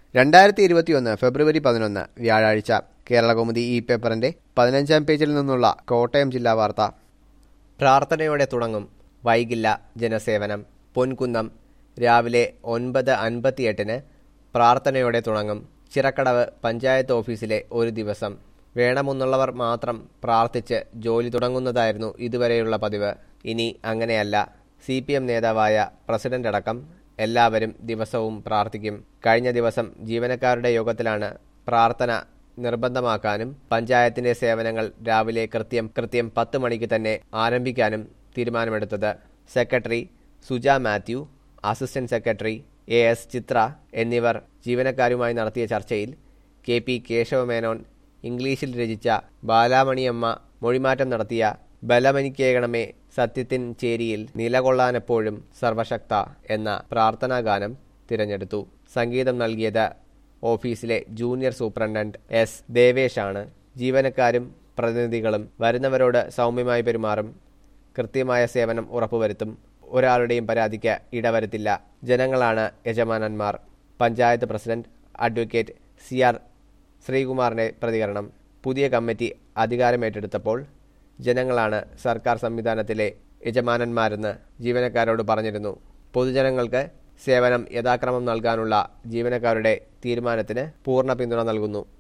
രണ്ടായിരത്തി ഇരുപത്തിയൊന്ന് ഫെബ്രുവരി പതിനൊന്ന് വ്യാഴാഴ്ച കേരളകൗമുദി ഈ പേപ്പറിന്റെ പതിനഞ്ചാം പേജിൽ നിന്നുള്ള കോട്ടയം ജില്ലാ വാർത്ത പ്രാർത്ഥനയോടെ തുടങ്ങും വൈകില്ല ജനസേവനം പൊൻകുന്നം രാവിലെ ഒൻപത് അൻപത്തിയെട്ടിന് പ്രാർത്ഥനയോടെ തുടങ്ങും ചിറക്കടവ് പഞ്ചായത്ത് ഓഫീസിലെ ഒരു ദിവസം വേണമെന്നുള്ളവർ മാത്രം പ്രാർത്ഥിച്ച് ജോലി തുടങ്ങുന്നതായിരുന്നു ഇതുവരെയുള്ള പതിവ് ഇനി അങ്ങനെയല്ല സി പി എം നേതാവായ പ്രസിഡന്റ് അടക്കം എല്ലാവരും ദിവസവും പ്രാർത്ഥിക്കും കഴിഞ്ഞ ദിവസം ജീവനക്കാരുടെ യോഗത്തിലാണ് പ്രാർത്ഥന നിർബന്ധമാക്കാനും പഞ്ചായത്തിന്റെ സേവനങ്ങൾ രാവിലെ കൃത്യം കൃത്യം പത്ത് മണിക്ക് തന്നെ ആരംഭിക്കാനും തീരുമാനമെടുത്തത് secretary Suja Mathew assistant secretary A S Chithra എന്നിവർ ജീവനക്കാരുമായി നടത്തിയ ചർച്ചയിൽ കെ പി കേശവമേനോൻ ഇംഗ്ലീഷിൽ രചിച്ച ബാലാമണിയമ്മ മൊഴിമാറ്റം നടത്തിയ ബലമനിക്കേകണമേ സത്യത്തിൻ ചേരിയിൽ നിലകൊള്ളാനെപ്പോഴും സർവശക്ത എന്ന പ്രാർത്ഥനാഗാനം തിരഞ്ഞെടുത്തു സംഗീതം നൽകിയത് ഓഫീസിലെ ജൂനിയർ സൂപ്രണ്ടന്റ് എസ് ദേവേഷാണ് ജീവനക്കാരും പ്രതിനിധികളും വരുന്നവരോട് സൗമ്യമായി പെരുമാറും കൃത്യമായ സേവനം ഉറപ്പുവരുത്തും ഒരാളുടെയും പരാതിക്ക് ഇടവരുത്തില്ല ജനങ്ങളാണ് യജമാനന്മാർ panchayat president advocate C R ശ്രീകുമാറിന്റെ പ്രതികരണം പുതിയ കമ്മിറ്റി അധികാരമേറ്റെടുത്തപ്പോൾ ജനങ്ങളാണ് സർക്കാർ സംവിധാനത്തിലെ യജമാനന്മാരെന്ന് ജീവനക്കാരോട് പറഞ്ഞിരുന്നു പൊതുജനങ്ങൾക്ക് സേവനം യഥാക്രമം നൽകാനുള്ള ജീവനക്കാരുടെ തീരുമാനത്തിന് പൂർണ്ണ പിന്തുണ നൽകുന്നു